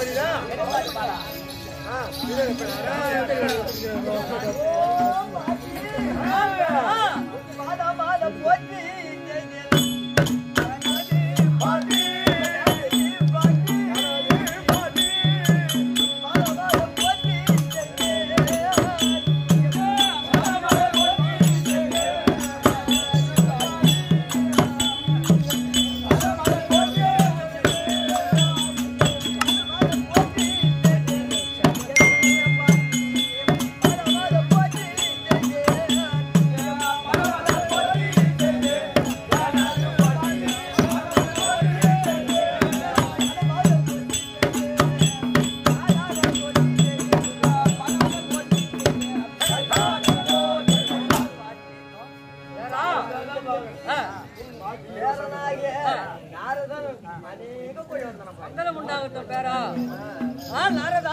மங்களம் உண்டாகட்டும் பேரா ஆ நாரதா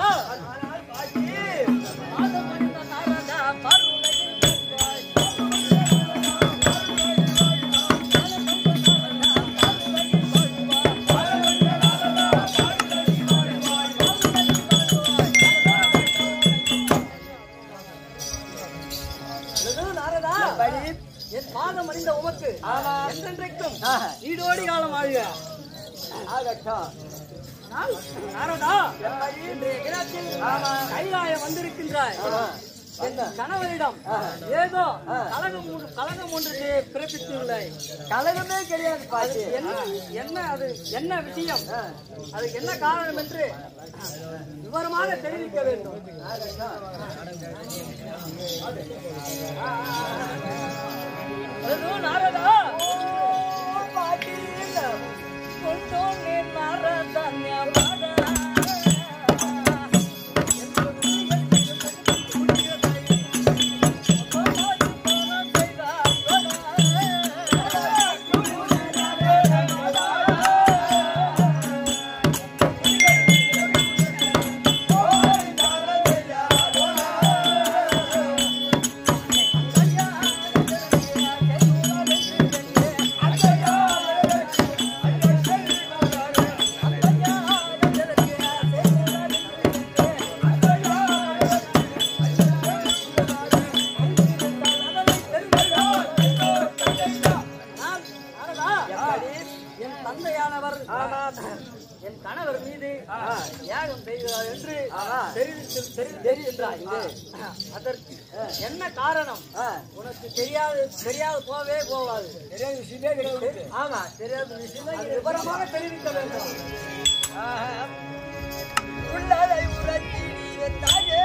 மாதம் மனித நாரதா பார்வதியில் வாழ்வாய். இது நாரதா என் பாதம் அணிந்த உமக்கு என்றென்றைக்கும் ஈடோடி காலம் வாழ்க ஆனால், நாரதா இன்றைய தினத்தில் கைலாயம் வந்திருக்கின்றாய் என் கணவரிடம் ஏதோ கலகம் ஒன்று- கலகம் ஒன்றுக்கு பிறப்பித்துள்ளாய் கலகமே கிடையாது பாட்டி என்ன என்ன அது என்ன விஷயம் அதுக்கு என்ன காரணம் என்று விவரமாக தெரிவிக்க வேண்டும் அதோ நாரதா கொண்டோனே நாரதா ஞாபகா. நான், நாரதா, என் தந்தையானவர் என் கணவர் மீது யாகம் செய்கிறார் என்று தெரிவித்து தெரி- தெரிவித்தார் அதற்கு என்ன காரணம் உனக்கு தெரியாது தெரியாது போவே போவாது தெரியாத விஷயமே கிடையாது ஆமா தெரியாத விஷயமே விவரமாக தெரிவிக்க வேண்டும் உள்ளதை உரத்திடிய தாயே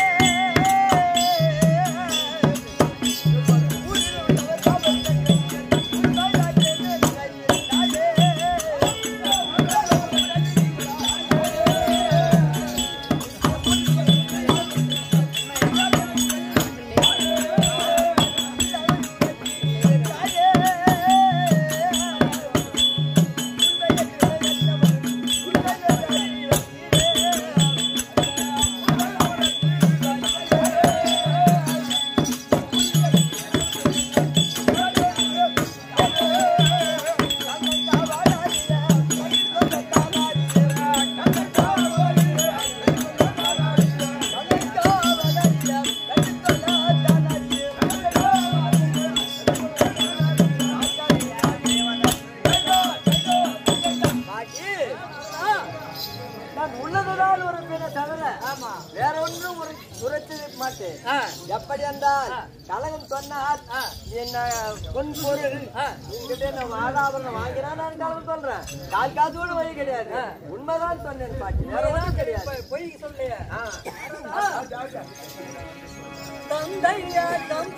நான் உள்ளதுதான் ஒரு பின்ன தவிர வேற ஒன்றும் உரை- உரைத்து மாட்டேன் எப்படி என்றால் கலகம் சொன்னால் என்ன பொன் பொருள் உங்ககிட்ட நான் ஆடாபரணம் வாங்கினா நான் கலகம் சொல்றேன் கால் காசோடு வழி கிடையாது உண்மைதான் சொன்னேன் பாட்டி வேற ஒன்றும் கிடையாது பொய் சொல்லைய ஆ. தந்தையா தம்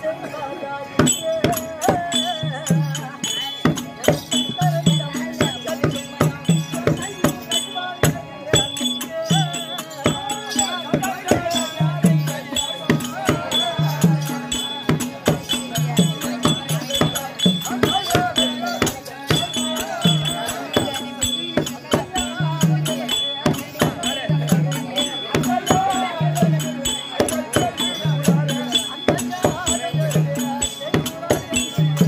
ஆ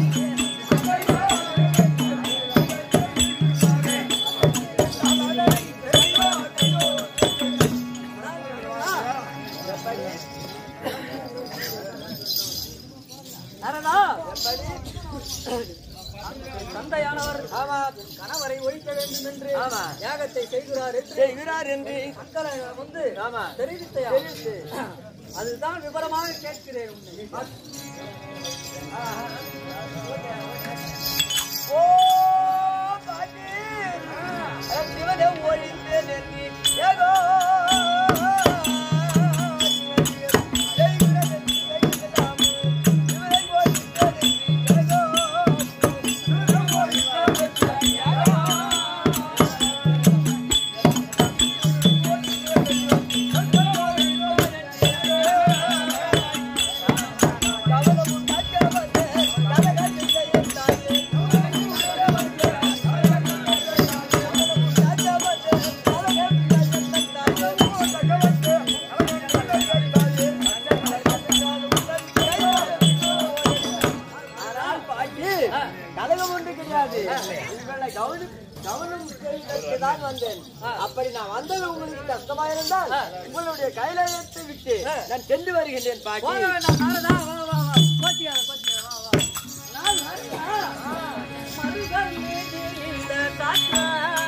தந்தையானவர் ஆமா கணவரை ஒழிக்க வேண்டும் என்று ஆமா. யாகத்தை செய்கிறார் என்று செய்கிறார் என்று மக்களை வந்து ஆமா தெரிவித்தையா தெரிவித்து. அதுதான் விவரமாக கேட்கிறேன் உன்னை. ஓ பாட்டி சிவனை ஒழித்து நிறுத்தி ஏகோ ஆனால் பாட்டி கலகம் ஒன்று கிடையாது உங்களை கவனம் கவனம் செய்வதற்குதான் வந்தேன் அப்படி நான் வந்தது உங்களுக்கு கஷ்டமா இருந்தால் உங்களுடைய கைலாயத்தை விட்டு நான் சென்று வருகின்றேன் போக பாட்டி வேண்டாம் நாரதா வா வா வா கோச்சியாத கோச்சியாத வா வா நான் நாரதா மருகன் மீது இந்த காற்றா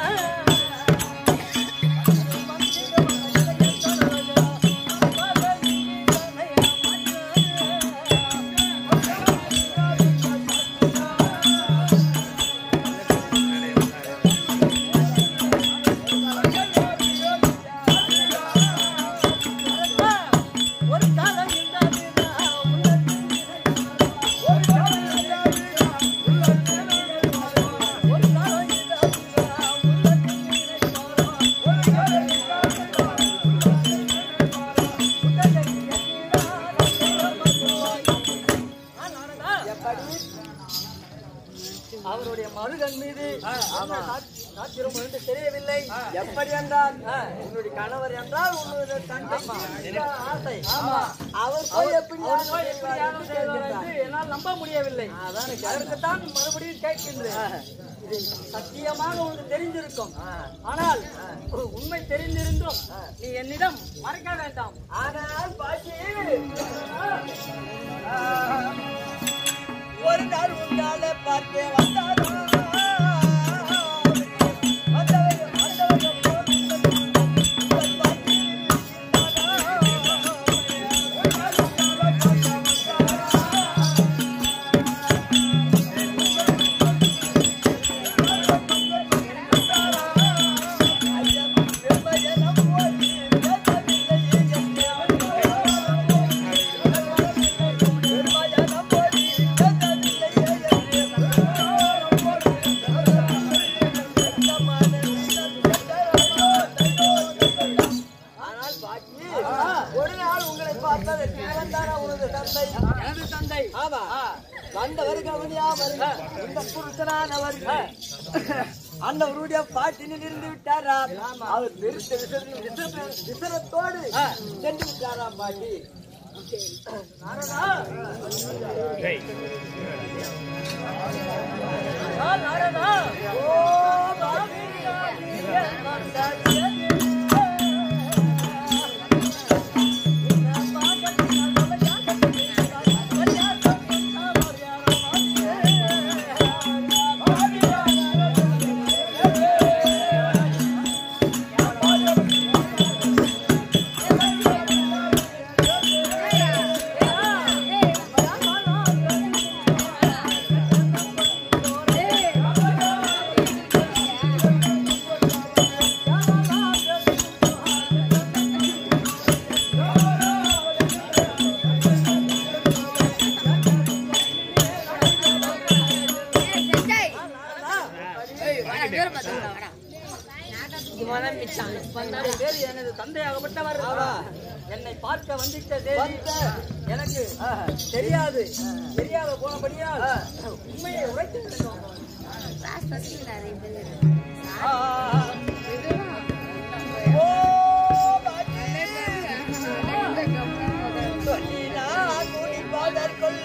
ஒரு காலம் அவருடைய மருகன் மீது சாத்திரம் என்று தெரியவில்லை எப்படி என்றால் உன்னுடைய கணவர் என்றால் உன்னுடைய தந்தை இந்த ஆசை அவர் போய் எப்படி அவர் போய் எப்படி யாகம் செய்வார் என்று என்னால் நம்ப முடியவில்லை அதற்குத்தான் மறுபடியும் கேட்கின்றேன் இது சத்தியமாக உனக்கு தெரிந்திருக்கும் ஆனால் ஒரு உண்மை தெரிந்திருந்தும் நீ என்னிடம் மறைக்க வேண்டாம் ஆனால் பாட்டி ஒரு நாள் உண்டால பார்க்க வந்தாரா வந்தவர் வந்தவர் ஆனால் பாக்கி ஒரு நாள் உங்களை பார்த்ததற்கு வந்தாரா உனது தந்தை எனது தந்தை ஆமா வந்தவர் கவனியாமல் இந்த புருஷனானவர் அண்ணவருடைய பாட்டினில் இருந்து விட்டாரா அவர் பெருத்த விசர- விசர- விசரத்தோடு சென்று விட்டாராம் பாட்டி நாரதா ஆ, நாரதா ஓ பாட்டி இந்த பேர் எனது தந்தையாகப்பட்டவர் என்னை பார்க்க வந்திட்ட தேதி எனக்கு தெரியாது தெரியாத போனபடியால் உண்மையை உரைத்து விட்டோம் ஓ பாட்டி சொல்லினான் முடிப்பதற்குள்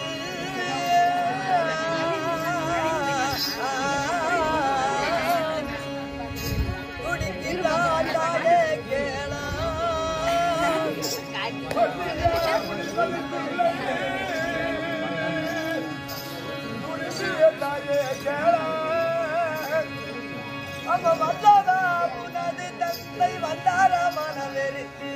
துடிக்கிறான் தானே கேளான் துடிக்கிறான் அவன் வந்தவா உனது தந்தை வந்தாரா மனவெருத்தி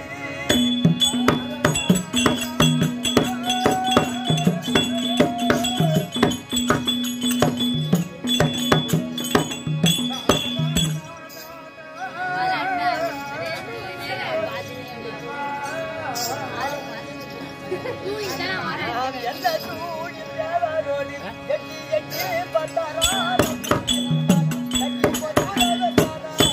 நாம் என்ன சூழி தேவரோடி எட்டி எட்டி பட்டாரா கட்டி போட்டு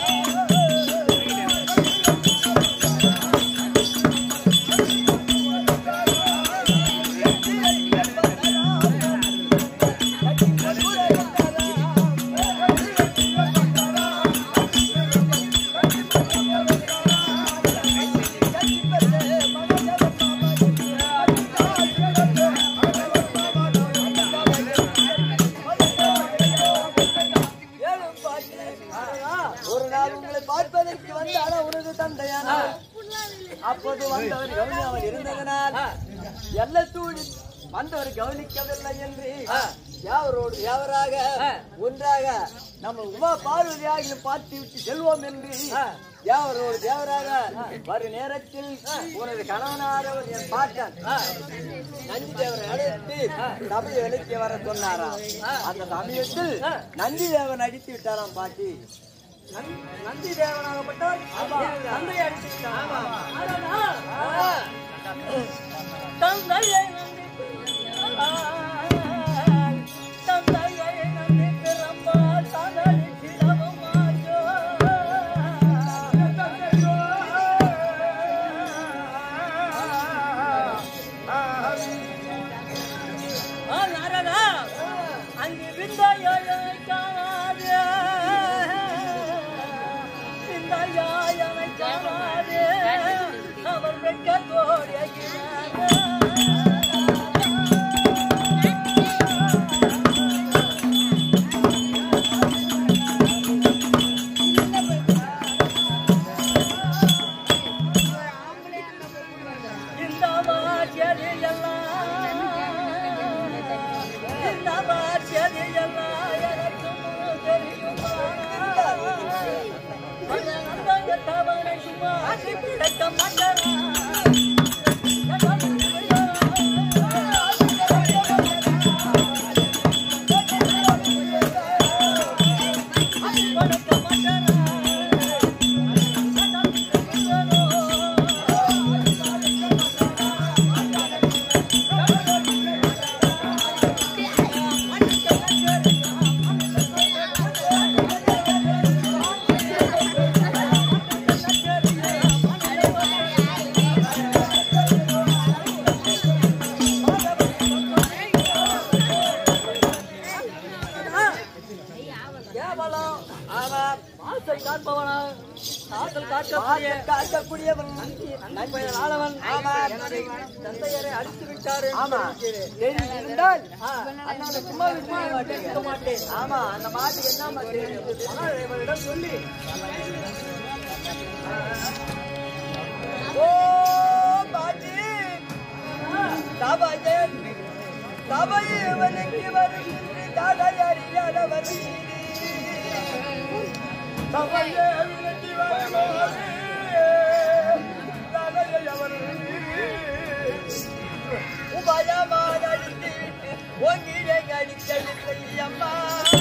ஒரு நாள் உங்களை பார்ப்பதற்கு வந்தாரா உனது தந்தையானா அப்போது வந்தவர் கவனி அவர் இருந்ததனால் எல்ல சூழி வந்தவர் கவனிக்கவில்லை என்று யாவரோடு யாவராக ஒன்றாக நம்ம உமா பார்வதியாக பார்த்து விட்டு செல்வோம் என்று யாவரோடு தேவராக வரும் நேரத்தில் உனது கணவனாரவர் என் பாட்டன் நந்தி தேவரை அழைத்து சபையை விலக்கி வர சொன்னாராம் அந்த சமயத்தில் நந்தி தேவன் அடித்து விட்டாராம் பாட்டி நந்தி- நந்தி தேவனாகப்பட்டவர் தந்தையை அடித்துவிட்டார். தந்தையை நந்திக்கிறாள். தந்தையை நந்திக்கிறம்பால் தந்தளிக்கிறவும் ஆயோ. ஆ, நாரதா, அங்கு விந்தையை காணாதே. விந்தையாயனை காணாதே. அவர் வெட்கத்தோடு எகிறாரே. இந்த வாக்கியது எல்லாம் இந்த வாக்கியது எல்லாம் எனக்கும் தெரியுமா அந்த நந்தகத்தவனை சும்மா கிடக்க மாட்டாரா வணக்க கேவலம் ஆமாம் ஆசை காப்பவனா ஆசல் காக்கக்கூடிய பாட்டை காக்கக்கூடியவன் நண்பன் ஆளவன் ஆமாம். எனது தந்தையரை அடித்து விட்டாரு ஆமா தெரிந்து இருந்தால் அண்ணாவை சும்மா சும்மா கேட்க மாட்டேன் ஆமா அந்த மாட்டுக்கு என்ன தெரியும் ஆனால் இவரிடம் சொல்லி ஓ பாட்டி சபையன் சபையவனுக்கு வரும் என்று தாடையறியாதவர் சபையவனுக்கு வரும் உபயமாக அடித்து விட்டு ஒங்கிலே கடிக்கவில்லை அம்மா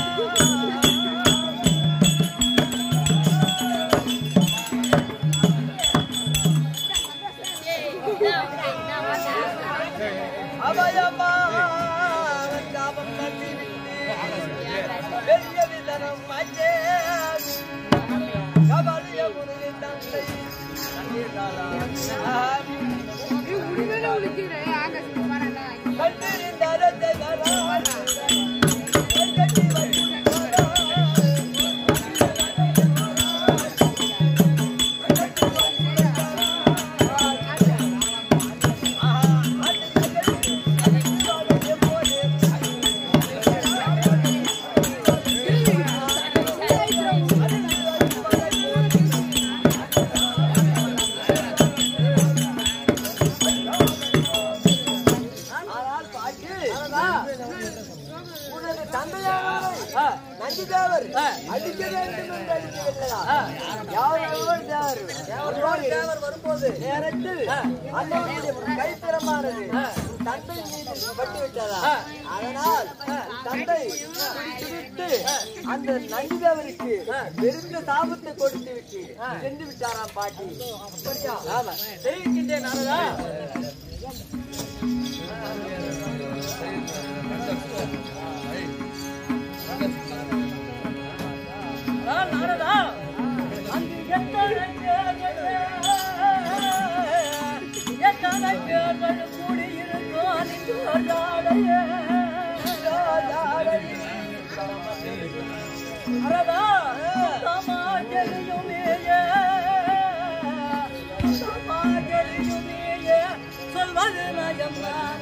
அபயமா தாபம் தட்டிவிட்டு பெரிய விதனம் ஐயே கபாலிய முருகி தந்தை ஆனால் பாட்டி உனது தந்தையானவரை ஆ. நந்திதேவர் ஆ. அடிக்க வேண்டும் என்று அடிக்கவில்லையா யாரோ தேவர் தேவர் தேவர் வரும்போது நேரத்தில் ஆ. அண்ணனுடைய கைத்திறமானது தந்தை மீது பட்டு விட்டதா ஆ. அதனால் தந்தை பிடித்துவிட்டு அந்த நந்திதேவருக்கு பெருந்த தாபத்தை கொடுத்து விட்டு சென்று விட்டாராம் பாட்டி அப்படியா ஆமா தெரிவிக்கின்றேன் நாரதா ஆ, நாரதா அங்கு எத்தனை பேர்கள் எத்தனை பேர்கள் கூடியிருக்கோம் இங்கு ராதையே, ராதையே. அரதா சமாஜரியுமேயே சமாஜரியுமேயே சொல்வது நயம்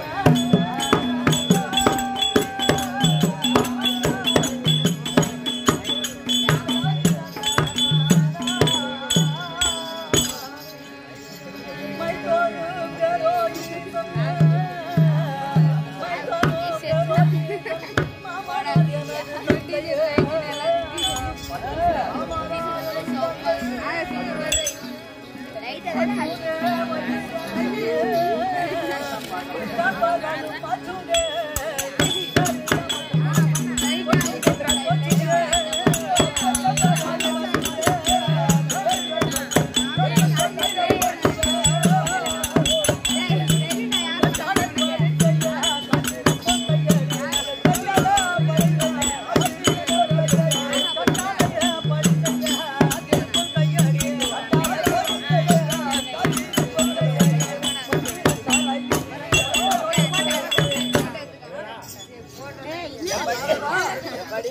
எப்படி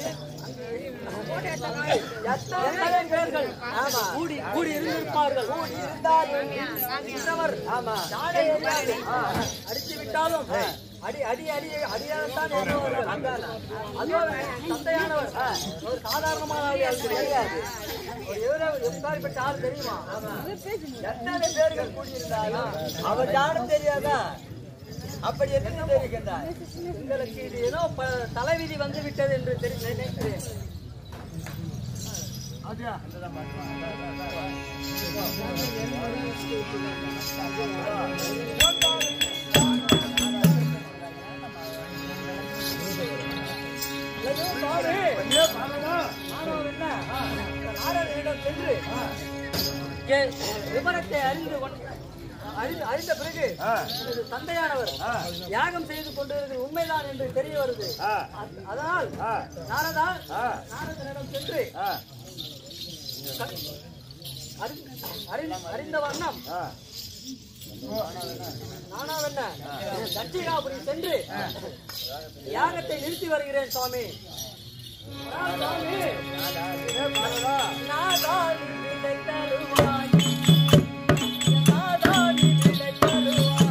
எத்தனை பேர்கள் கூடி கூடி இருந்திருப்பார்கள் கூடி இருந்தாலும் இருந்தவர் ஆமா நாடே அடித்து விட்டாலும் அடி அடி அடி அடியால்தான் வருவார்கள் அதுவும் தந்தையானவர் ஒரு சாதாரணமான ஆள் அது கிடையாது ஒரு எவ்வளவு எப்படிப்பட்ட ஆள் தெரியுமா எத்தனை பேர்கள் கூடியிருந்தாலும் அவர் யாரும் தெரியாதா அப்படி என்ன தெரிகின்றார் உங்களுக்கு இது ஏதோ ப- தலைவிதி வந்து விட்டது என்று தெரி நினைக்கிறேன் ஐயோ, சாமி. ஆண்டவர் என்ன? இந்த நாரதனிடம் சென்று என் விவரத்தை அறிந்து கொண்டு அறிந்து அறிந்த பிறகு எனது தந்தையானவர் யாகம் செய்து கொண்டிருக்கிறது உண்மைதான் என்று தெரிய வருது அ- அதனால் நாரதா நாரதனிடம் சென்று க- அறி- அறி- அறிந்த வண்ணம் நானாவென்ன தட்சிகாபுரி சென்று யாகத்தை நிறுத்தி வருகிறேன் சுவாமி ஆ, சுவாமி நாதாளி விடை தருவாய் நாதாளி விடை தருவாய்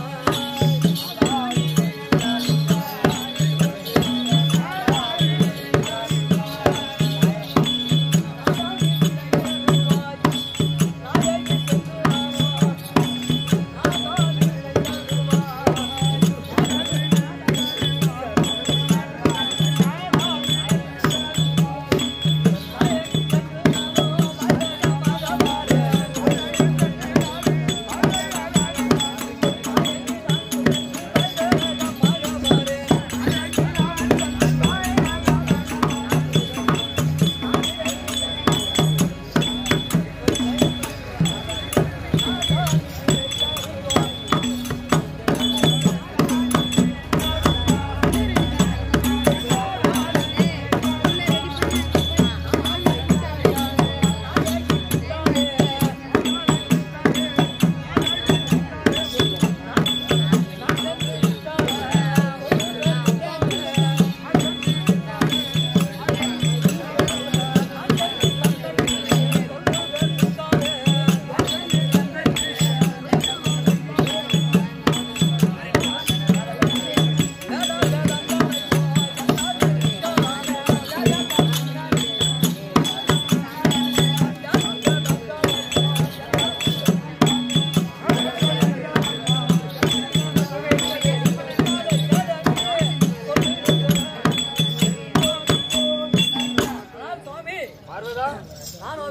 நாதாளி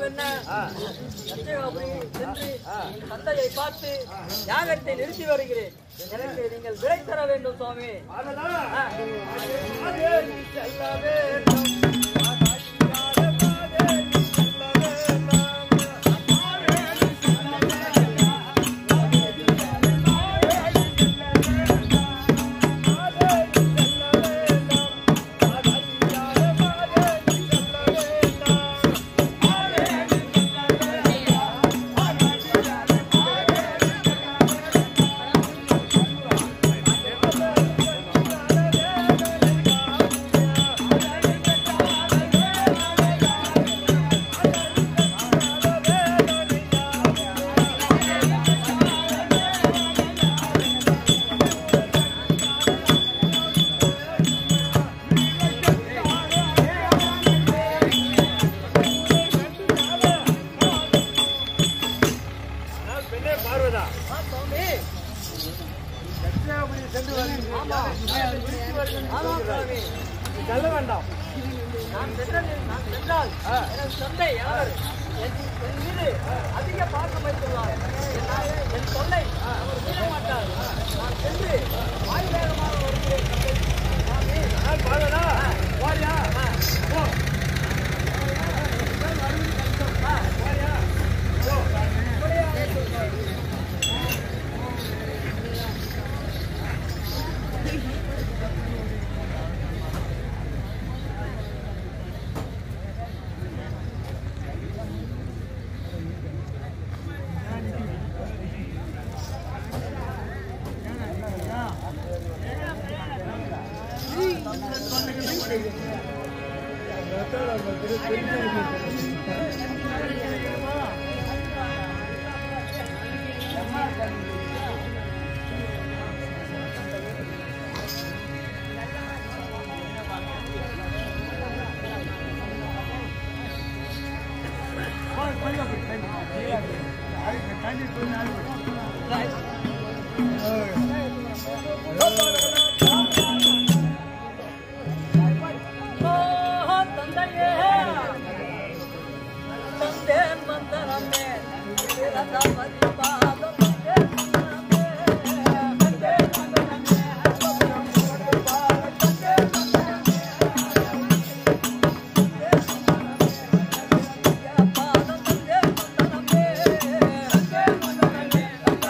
ஆனவென்ன சத்தியகாபுரி சென்று தந்தையை பார்த்து யாகத்தை நிறுத்தி வருகிறேன் எனக்கு நீங்கள் விடை தர வேண்டும் சுவாமி ஆ. பார்வதா ஆ, சுவாமி ஆமா ஆமா சுவாமி சொல்ல வேண்டாம் நான் சென்றது நான் சென்றால் எனது தந்தை அவர் என் என் மீது அதிக பாசம் வைத்துள்ளார் என் நாய- என் தொல்லை அவர் மீற மாட்டார் நான் சென்று வாய் வேகமாக வருகிறேன் தந்தை. சுவாமி, பார்வதா வாரியா போ ஓ, தந்தையே தந்தேன் மந்தனமே பிறந்த மதிப்பாதம் தந்தேன் மந்தனமே தந்தேன் மந்தனமே தந்தேன் மந்தனமே பாதம் தந்தேன் மந்தனமே தந்தேன் மந்தனமே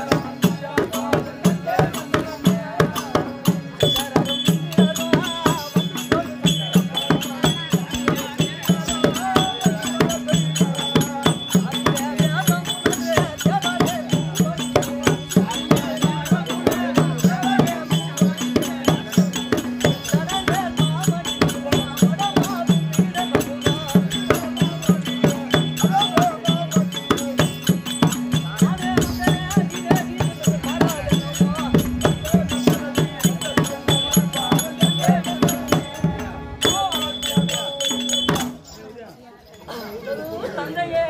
தந்தையே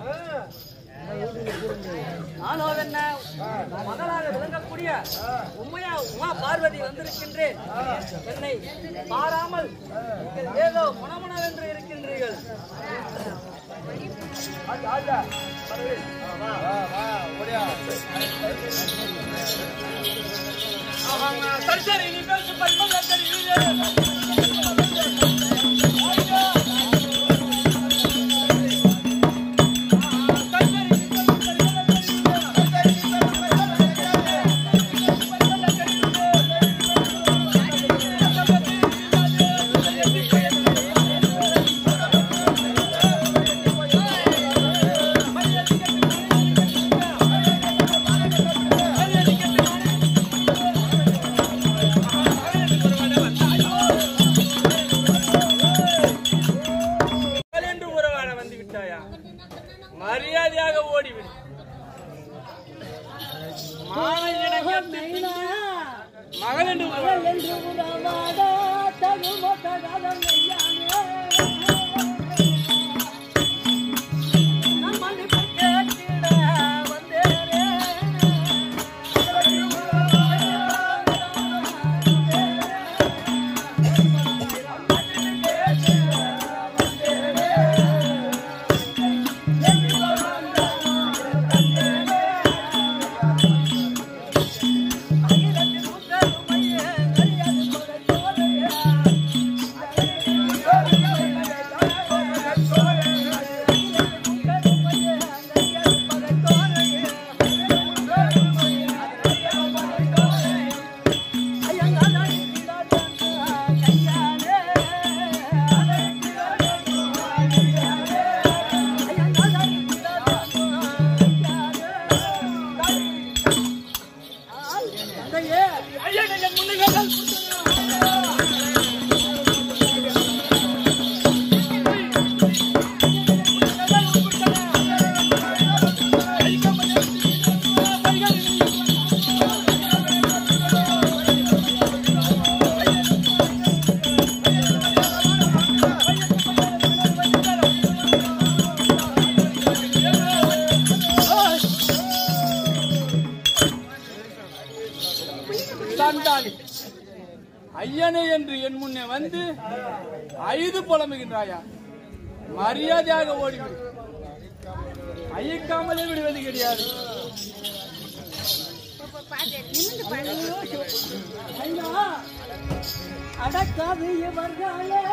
நானோ என்ன மகளாக விளங்கக்கூடிய உண்மையா உமா பார்வதி வந்திருக்கின்றேன் என்னை பாராமல் நீங்கள் ஏதோ முனமுனவென்று இருக்கின்றீர்கள் ஆஹா, சரி சரி நீ பேசு பற்பல தெரியுது ஆ என் முன்னே வந்து அழுது புலம்புகின்றாயா மரியாதையாக ஓடிவிடு அழிக்காமலே விடுவது கிடையாது அடக்காது இவர்களே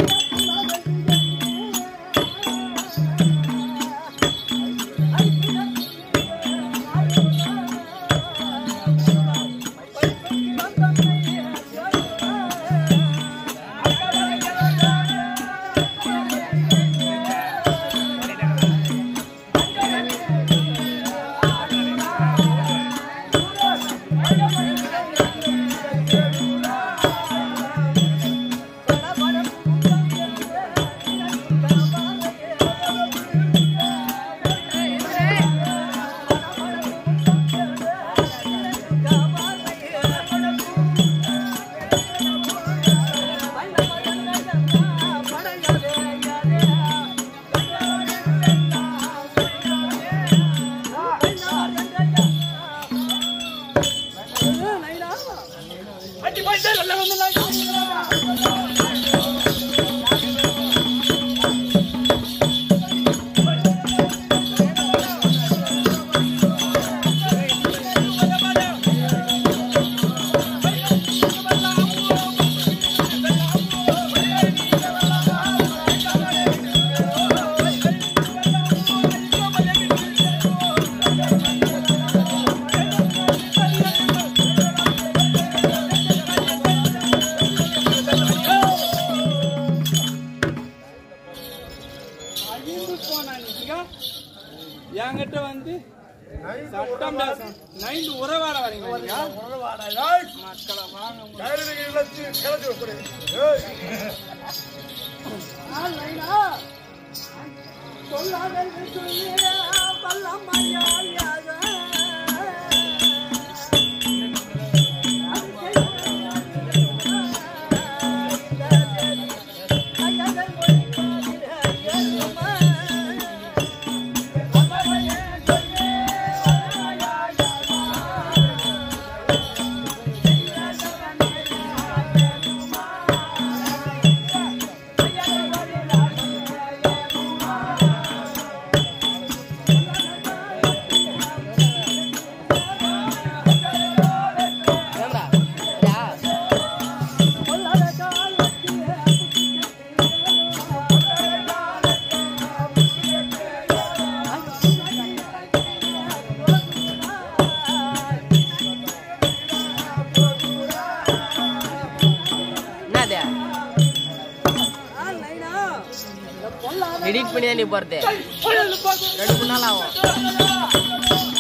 அழிந்து போனாங்க என்கிட்ட வந்து சட்டம் பேசணும் நைந்து உறவாட வரீங்க நீங்க? மக்களை வாங்க முடியாது. என்னது எடிட் பண்ணி தான் நீ போறது ரெண்டு மூணு நாள் ஆகும்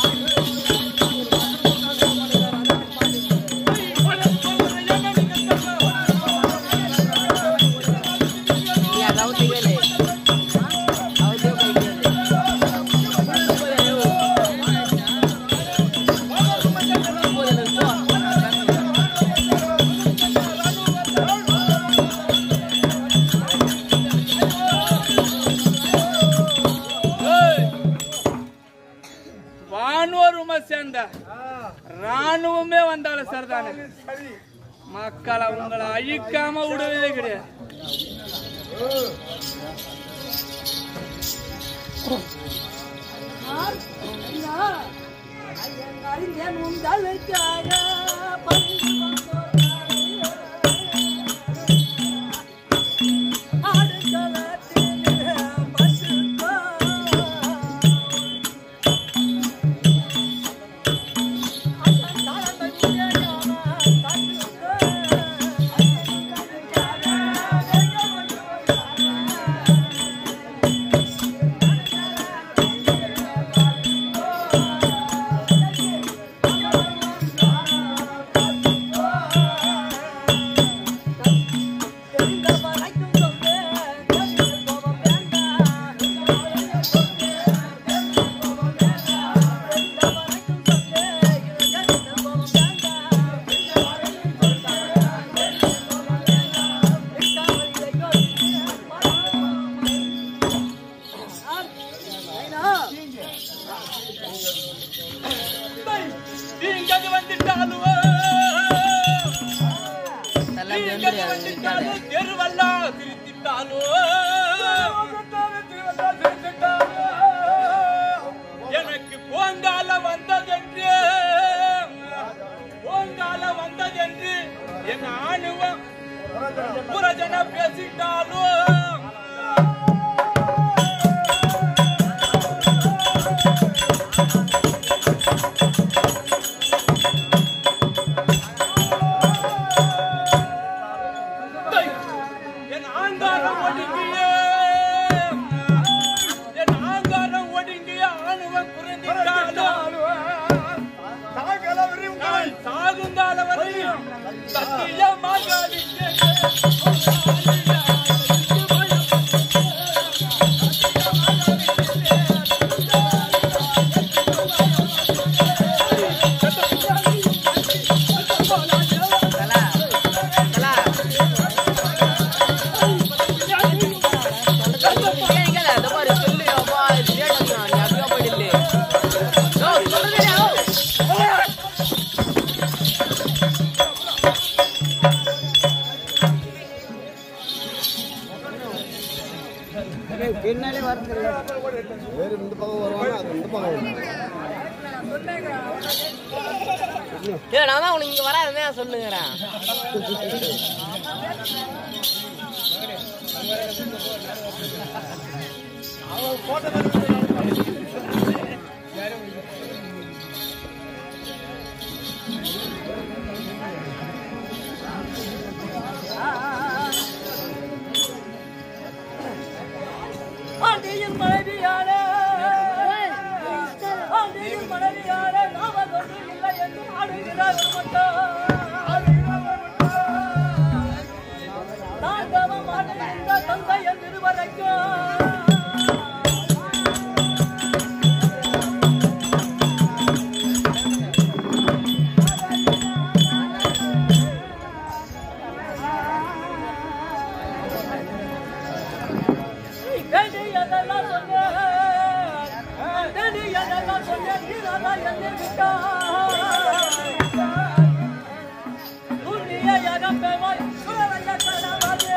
நீ அதை அவுத்து கேளு அவுத்து போய் கேளு ஏய்! வானோருமா சேர்ந்த ராணுவமே வந்தாலும் சரிதானே மக்களை உங்களை அழிக்காம விடுவதே கிடையாது ஆ கேட்கல இந்த மாதிரி சொல்லு அப்பா இது லேட் ஆகுது நீ அப்படியே போயிடு ஓ சொல்லுங்க ஓ பின்னாடி வரது ஏய் நான் தான் உனக்கு இங்க வராதுன்னு சொல்லுங்கிறேன் ஆண்டியின் மனைவியாரே ஆண்டியின் மனைவியாரே நாம ஒன்று இல்லை என்று ஆடுகிறார் மட்டும் நான் கவம் ஆடுகின்ற தந்தை என் இருவரைக்கும் வேண்டியதெல்லாம் சொன்னேன் வேண்டியதெல்லாம் சொன்னேன் தீராதா என்னை விட்டாய் துணியை அகப்பேவாய் சுடலைய கனவாதே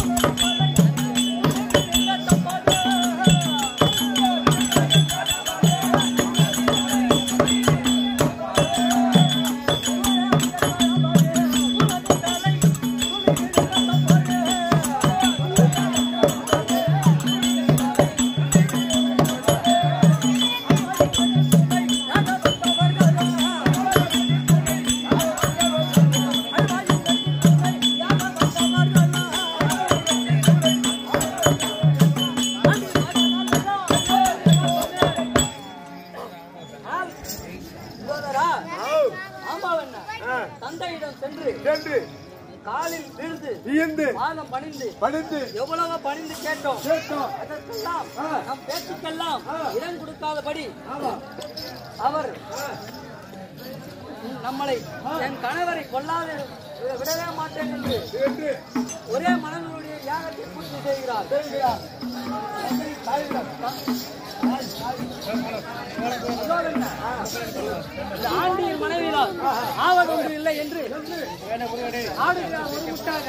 சகோதரா, ஆமாவண்ணா, தந்தையிடம் சென்று சென்று காலில் விழுந்து வியந்து பாதம் பணிந்து பணிந்து எவ்வளவு பணிந்து கேட்டோம் கேட்டோம் அதற்கெல்லாம் நம் பேச்சுக்கெல்லாம் இடம் கொடுக்காதபடி அவர் நம்மளை என் கணவரை கொல்லாது விடவே மாட்டேன் என்று என்று ஒரே மனங்களுடைய யாகத்தை பூர்த்தி செய்கிறார் செய்கிறார் இந்த ஆண்டியின் மனைவிதான் ஆவது ஒன்று இல்லை என்று ஆடுகிறார் ஒரு முட்டாக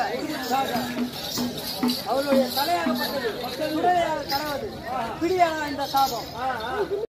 அவருடைய தலையாகப்பட்டது உடலையாக கரவது பிடியாக இந்த சாபம்